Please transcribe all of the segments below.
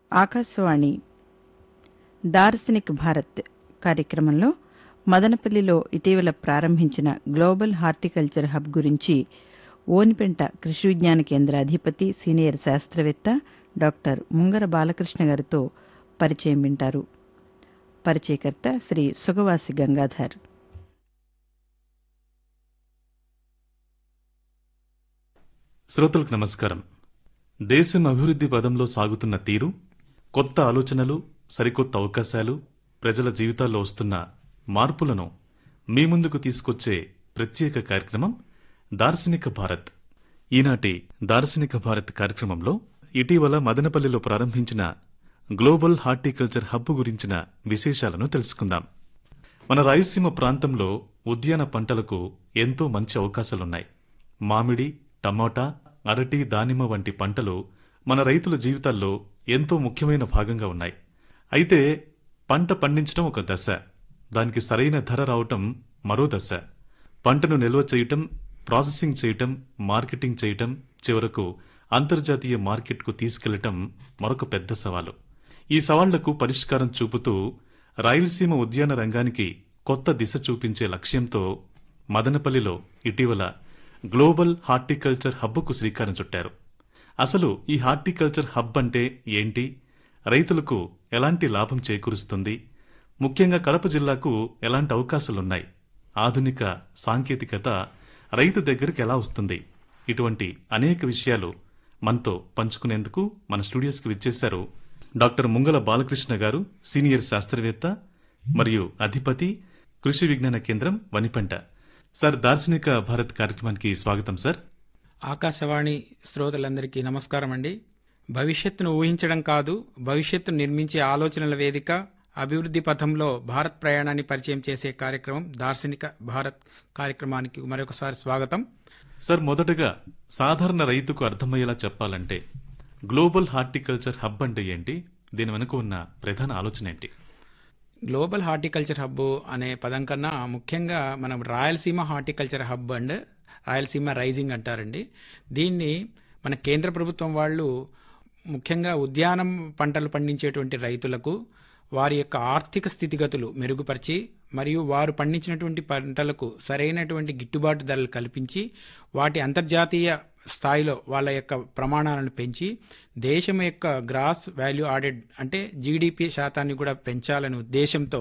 ఆకాశవాణి దార్శనిక్ భారత్ కార్యక్రమంలో మదనపల్లిలో ఇటీవల ప్రారంభించిన గ్లోబల్ హార్టికల్చర్ హబ్ గురించి ఓనిపెంట కృషి విజ్ఞాన కేంద్ర అధిపతి సీనియర్ శాస్త్రవేత్త డాక్టర్ ముంగర బాలకృష్ణ గారితో పరిచయం వింటారు పరిచయకర్త శ్రీ సుగవాసి గంగాధర్ శ్రోతలకు నమస్కారం దేశం అభివృద్ధి పదంలో సాగుతున్న తీరు కొత్త ఆలోచనలు సరికొత్త అవకాశాలు ప్రజల జీవితాల్లో వస్తున్న మార్పులను మీ ముందుకు తీసుకొచ్చే ప్రత్యేక కార్యక్రమం దార్శనిక భారత్ ఈనాటి దార్శనిక భారత్ కార్యక్రమంలో ఇటీవల మదనపల్లిలో ప్రారంభించిన గ్లోబల్ హార్టికల్చర్ హబ్ గురించిన విశేషాలను తెలుసుకుందాం మన రాయలసీమ ప్రాంతంలో ఉద్యాన పంటలకు ఎంతో మంచి అవకాశాలున్నాయి మామిడి టమోటా అరటి దానిమ్మ వంటి పంటలు మన రైతుల జీవితాల్లో ఎంతో ముఖ్యమైన భాగంగా ఉన్నాయి అయితే పంట పండించడం ఒక దశ దానికి సరైన ధర రావటం మరో దశ పంటను నిల్వ చేయటం ప్రాసెసింగ్ చేయటం మార్కెటింగ్ చేయటం చివరకు అంతర్జాతీయ మార్కెట్కు తీసుకెళ్లటం మరొక పెద్ద సవాలు ఈ సవాళ్లకు పరిష్కారం చూపుతూ రాయలసీమ ఉద్యాన రంగానికి కొత్త దిశ చూపించే లక్ష్యంతో మదనపల్లిలో ఇటీవల గ్లోబల్ హార్టికల్చర్ హబ్కు శ్రీకారం చుట్టారు అసలు ఈ హార్టికల్చర్ హబ్ అంటే ఏంటి రైతులకు ఎలాంటి లాభం చేకూరుస్తుంది ముఖ్యంగా కడప జిల్లాకు ఎలాంటి అవకాశాలున్నాయి ఆధునిక సాంకేతికత రైతు దగ్గరికి ఎలా వస్తుంది ఇటువంటి అనేక విషయాలు మనతో పంచుకునేందుకు మన స్టూడియోస్కి విచ్చేశారు డాక్టర్ ముంగల బాలకృష్ణ గారు సీనియర్ శాస్త్రవేత్త మరియు అధిపతి కృషి విజ్ఞాన కేంద్రం వనిపంట సార్ దార్శనిక భారత్ కార్యక్రమానికి స్వాగతం సార్ ఆకాశవాణి శ్రోతలందరికీ నమస్కారం అండి భవిష్యత్తును ఊహించడం కాదు భవిష్యత్తును నిర్మించే ఆలోచనల వేదిక అభివృద్ధి పథంలో భారత్ ప్రయాణాన్ని పరిచయం చేసే కార్యక్రమం దార్శనిక భారత్ కార్యక్రమానికి మరొకసారి స్వాగతం సార్ మొదటగా సాధారణ రైతుకు అర్థమయ్యేలా చెప్పాలంటే గ్లోబల్ హార్టికల్చర్ హబ్ అంటే ఏంటి దీని వెనుక ఉన్న ప్రధాన ఆలోచన ఏంటి గ్లోబల్ హార్టికల్చర్ హబ్ అనే పదం కన్నా ముఖ్యంగా మనం Rayalaseema horticulture hub and Rayalaseema rising అంటారండి దీన్ని మన కేంద్ర ప్రభుత్వం వాళ్ళు ముఖ్యంగా ఉద్యానం పంటలు పండించేటువంటి రైతులకు వారి యొక్క ఆర్థిక స్థితిగతులు మెరుగుపరిచి మరియు వారు పండించినటువంటి పంటలకు సరైనటువంటి గిట్టుబాటు ధరలు కల్పించి వాటి అంతర్జాతీయ స్థాయిలో వాళ్ళ యొక్క ప్రమాణాలను పెంచి దేశం యొక్క గ్రాస్ వాల్యూ ఆడెడ్ అంటే జీడిపి శాతాన్ని కూడా పెంచాలనే ఉద్దేశంతో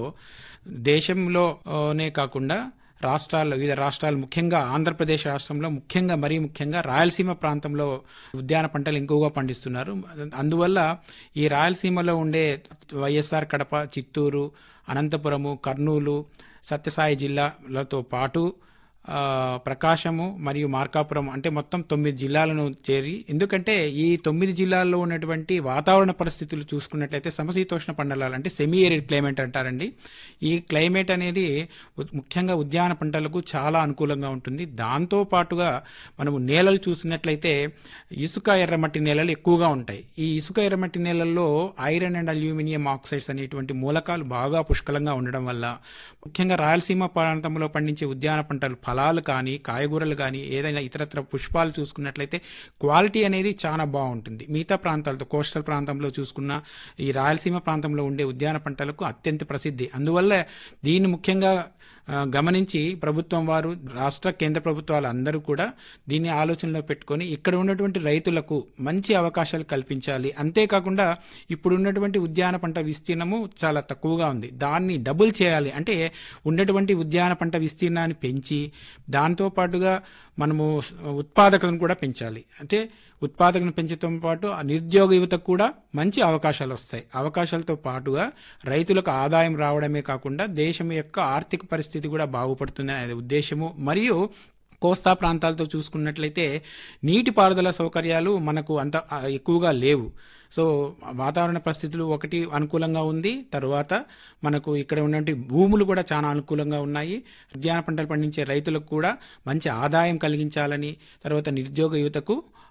దేశంలోనే కాకుండా రాష్ట్రాల్లో వివిధ రాష్ట్రాలు ముఖ్యంగా ఆంధ్రప్రదేశ్ రాష్ట్రంలో ముఖ్యంగా మరీ ముఖ్యంగా రాయలసీమ ప్రాంతంలో ఉద్యాన పంటలు ఎక్కువగా పండిస్తున్నారు అందువల్ల ఈ రాయలసీమలో ఉండే వైఎస్ఆర్ కడప చిత్తూరు అనంతపురము కర్నూలు సత్యసాయి జిల్లాలతో పాటు ఆ, ప్రకాశము మరియు మార్కాపురం అంటే మొత్తం తొమ్మిది జిల్లాలను చేరి ఎందుకంటే ఈ తొమ్మిది జిల్లాల్లో ఉన్నటువంటి వాతావరణ పరిస్థితులు చూసుకున్నట్లయితే సమశీతోష్ణ పండలాలు అంటే సెమీ ఏరిడ్ క్లైమేట్ అంటారండి ఈ క్లైమేట్ అనేది ఉ- ముఖ్యంగా ఉద్యాన పంటలకు చాలా అనుకూలంగా ఉంటుంది దాంతో పాటుగా మనము నేలలు చూసినట్లయితే ఇసుక ఎర్రమట్టి నేలలు ఎక్కువగా ఉంటాయి ఈ ఇసుక ఎర్రమట్టి నేలల్లో ఐరన్ అండ్ అల్యూమినియం ఆక్సైడ్స్ అనేటువంటి మూలకాలు బాగా పుష్కలంగా ఉండడం వల్ల ముఖ్యంగా రాయలసీమ ప్రాంతంలో పండించే ఉద్యాన పంటలు ఫలాలు కానీ కాయగూరలు కానీ ఏదైనా ఇతరత్ర పుష్పాలు చూసుకున్నట్లయితే క్వాలిటీ అనేది చాలా బాగుంటుంది మిగతా ప్రాంతాలతో కోస్టల్ ప్రాంతంలో చూసుకున్న ఈ రాయలసీమ ప్రాంతంలో ఉండే ఉద్యాన పంటలకు అత్యంత ప్రసిద్ధి అందువల్ల దీన్ని ముఖ్యంగా ఆ, గమనించి ప్రభుత్వం వారు రాష్ట్ర కేంద్ర ప్రభుత్వాలు అందరూ కూడా దీన్ని ఆలోచనలో పెట్టుకొని ఇక్కడ ఉన్నటువంటి రైతులకు మంచి అవకాశాలు కల్పించాలి అంతేకాకుండా ఇప్పుడు ఉన్నటువంటి ఉద్యాన పంట విస్తీర్ణము చాలా తక్కువగా ఉంది దాన్ని డబుల్ చేయాలి అంటే ఉన్నటువంటి ఉద్యాన పంట విస్తీర్ణాన్ని పెంచి దాంతో పాటుగా మనము ఉత్పాదకతను కూడా పెంచాలి అంటే ఉత్పాదకను పెంచడంతో పాటు ఆ నిరుద్యోగ యువతకు కూడా మంచి అవకాశాలు వస్తాయి అవకాశాలతో పాటుగా రైతులకు ఆదాయం రావడమే కాకుండా దేశం యొక్క ఆర్థిక పరిస్థితి కూడా బాగుపడుతుంది అనే ఉద్దేశము మరియు కోస్తా ప్రాంతాలతో చూసుకున్నట్లయితే నీటిపారుదల సౌకర్యాలు మనకు అంత ఆ, ఎక్కువగా లేవు సో వాతావరణ పరిస్థితులు ఒకటి అనుకూలంగా ఉంది తరువాత మనకు ఇక్కడ ఉన్నటువంటి భూములు కూడా చాలా అనుకూలంగా ఉన్నాయి ఉద్యాన పంటలు పండించే రైతులకు కూడా మంచి ఆదాయం కలిగించాలని తర్వాత నిరుద్యోగ యువతకు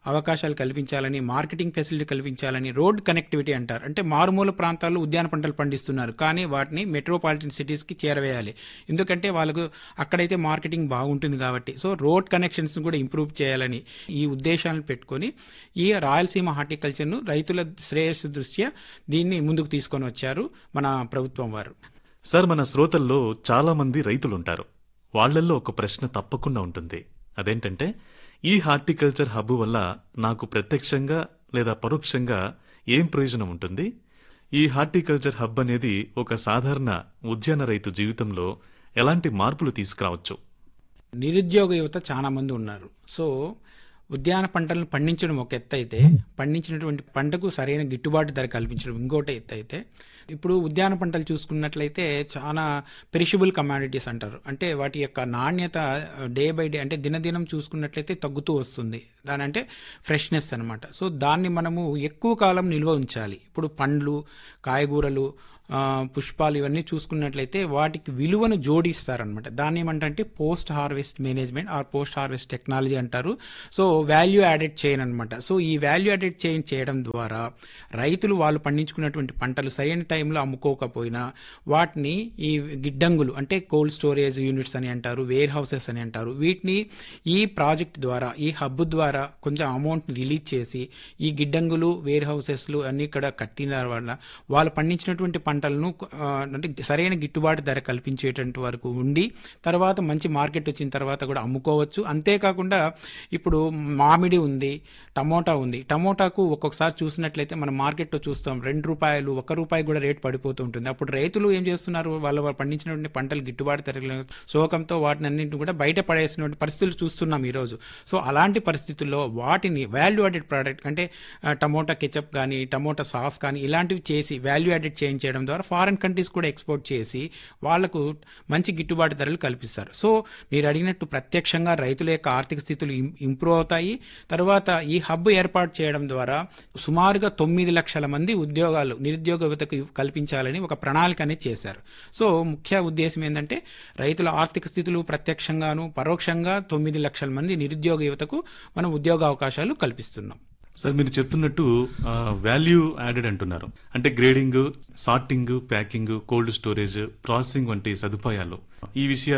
అవకాశాలు కల్పించాలని మార్కెటింగ్ ఫెసిలిటీ కల్పించాలని రోడ్ కనెక్టివిటీ అంటారు అంటే మారుమూల ప్రాంతాల్లో ఉద్యాన పంటలు పండిస్తున్నారు కానీ వాటిని మెట్రోపాలిటన్ సిటీస్ కి చేరవేయాలి ఎందుకంటే వాళ్ళకు అక్కడైతే మార్కెటింగ్ బాగుంటుంది కాబట్టి సో రోడ్ కనెక్షన్స్ కూడా ఇంప్రూవ్ చేయాలని ఈ ఉద్దేశాలను పెట్టుకొని ఈ రాయలసీమ హార్టికల్చర్ ను రైతుల శ్రేయస్సు దృష్ట్యా దీన్ని ముందుకు తీసుకొని వచ్చారు మన ప్రభుత్వం వారు సార్ మన శ్రోతల్లో చాలా మంది రైతులుంటారు వాళ్ళల్లో ఒక ప్రశ్న తప్పకుండా ఉంటుంది అదేంటంటే ఈ హార్టికల్చర్ హబ్ వల్ల నాకు ప్రత్యక్షంగా లేదా పరోక్షంగా ఏం ప్రయోజనం ఉంటుంది ఈ హార్టికల్చర్ హబ్ అనేది ఒక సాధారణ ఉద్యాన రైతు జీవితంలో ఎలాంటి మార్పులు తీసుకురావచ్చు నిరుద్యోగ యువత చాలా మంది ఉన్నారు సో ఉద్యాన పంటలను పండించడం ఒక ఎత్తు అయితే పండించినటువంటి పంటకు సరైన గిట్టుబాటు ధర కల్పించడం ఇంకోటి ఎత్తు అయితే ఇప్పుడు ఉద్యాన పంటలు చూసుకున్నట్లయితే చాలా పెరిషబుల్ కమాడిటీస్ అంటారు అంటే వాటి యొక్క నాణ్యత డే బై డే అంటే దినదినం చూసుకున్నట్లయితే తగ్గుతూ వస్తుంది దాని అంటే ఫ్రెష్నెస్ అనమాట సో దాన్ని మనము ఎక్కువ కాలం నిల్వ ఉంచాలి ఇప్పుడు పండ్లు కాయగూరలు ఆ, పుష్పాలు ఇవన్నీ చూసుకున్నట్లయితే వాటికి విలువను జోడిస్తారనమాట దాన్ని ఏమంటే post harvest management or post harvest technology అంటారు సో వాల్యూ యాడెడ్ చైన్ అనమాట సో ఈ వాల్యూ యాడెడ్ చైన్ చేయడం ద్వారా రైతులు వాళ్ళు పండించుకున్నటువంటి పంటలు సరైన టైంలో అమ్ముకోకపోయినా వాటిని ఈ గిడ్డంగులు అంటే కోల్డ్ స్టోరేజ్ యూనిట్స్ అని అంటారు వేర్ హౌసెస్ అని అంటారు వీటిని ఈ ప్రాజెక్ట్ ద్వారా ఈ హబ్ ద్వారా కొంచెం అమౌంట్ రిలీజ్ చేసి ఈ గిడ్డంగులు వేర్ హౌసెస్లు అన్ని ఇక్కడ కట్టిన వల్ల వాళ్ళు పండించినటువంటి పంటలను ఆ, అంటే సరైన గిట్టుబాటు ధర కల్పించేటువంటి వరకు ఉండి తర్వాత మంచి మార్కెట్ వచ్చిన తర్వాత కూడా అమ్ముకోవచ్చు అంతేకాకుండా ఇప్పుడు మామిడి ఉంది టమోటా ఉంది టమోటాకు ఒక్కొక్కసారి చూసినట్లయితే మనం మార్కెట్లో చూస్తాం రెండు రూపాయలు ఒక రూపాయి కూడా రేట్ పడిపోతూ ఉంటుంది అప్పుడు రైతులు ఏం చేస్తున్నారు వాళ్ళు వాళ్ళు పండించినటువంటి పంటలు గిట్టుబాటు ధర శోకంతో వాటిని అన్నింటిని కూడా బయట పడేసినటువంటి పరిస్థితులు చూస్తున్నాం ఈరోజు సో అలాంటి పరిస్థితుల్లో వాటిని వాల్యూ యాడెడ్ ప్రోడక్ట్ అంటే ఆ, టమోటా కెచప్ కానీ టమోటా సాస్ కానీ ఇలాంటివి చేసి వాల్యూ యాడెడ్ చేంజ్ చేయడం ద్వారా ఫారిన్ కంట్రీస్ కూడా ఎక్స్పోర్ట్ చేసి వాళ్లకు మంచి గిట్టుబాటు ధరలు కల్పిస్తారు సో మీరు అడిగినట్టు ప్రత్యక్షంగా రైతుల యొక్క ఆర్థిక స్థితులు ఇం- ఇంప్రూవ్ అవుతాయి తర్వాత ఈ హబ్ ఏర్పాటు చేయడం ద్వారా సుమారుగా తొమ్మిది లక్షల మంది ఉద్యోగాలు నిరుద్యోగ యువతకు కల్పించాలని ఒక ప్రణాళిక అనేది చేశారు సో ముఖ్య ఉద్దేశం ఏంటంటే రైతుల ఆర్థిక స్థితులు ప్రత్యక్షంగాను పరోక్షంగా తొమ్మిది లక్షల మంది నిరుద్యోగ యువతకు మనం ఉద్యోగ అవకాశాలు కల్పిస్తున్నాం సార్ మీరు చెప్తున్నట్టు వాల్యూ యాడెడ్ అంటున్నారు అంటే grading sorting packing cold storage processing వంటి సదుపాయాలు ఈ విషయాలు